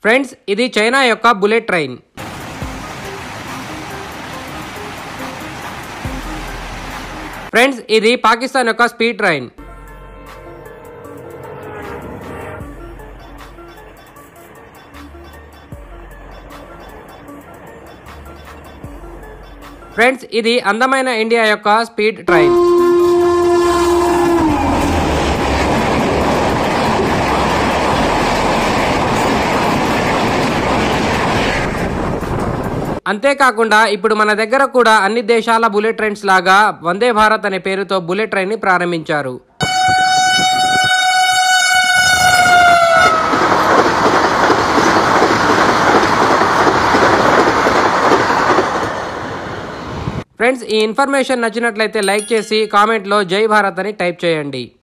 friends ఇది China యొక్క bullet train friends ఇది పాకిస్తాన్ యొక్క స్పీడ్ ట్రైన్ ఫ్రెండ్స్ ఇది అందమైన ఇండియా యొక్క స్పీడ్ ట్రైన్ అంతేకాకుండా ఇప్పుడు మన దగ్గర కూడా అన్ని దేశాల బుల్లెట్ ట్రైన్స్ లాగా వందే భారత్ అనే పేరుతో బుల్లెట్ ట్రైన్ ని ప్రారంభించారు ఫ్రెండ్స్ ఈ ఇన్ఫర్మేషన్ నచ్చినట్లయితే లైక్ చేసి కామెంట్లో జై భారత్ అని టైప్ చేయండి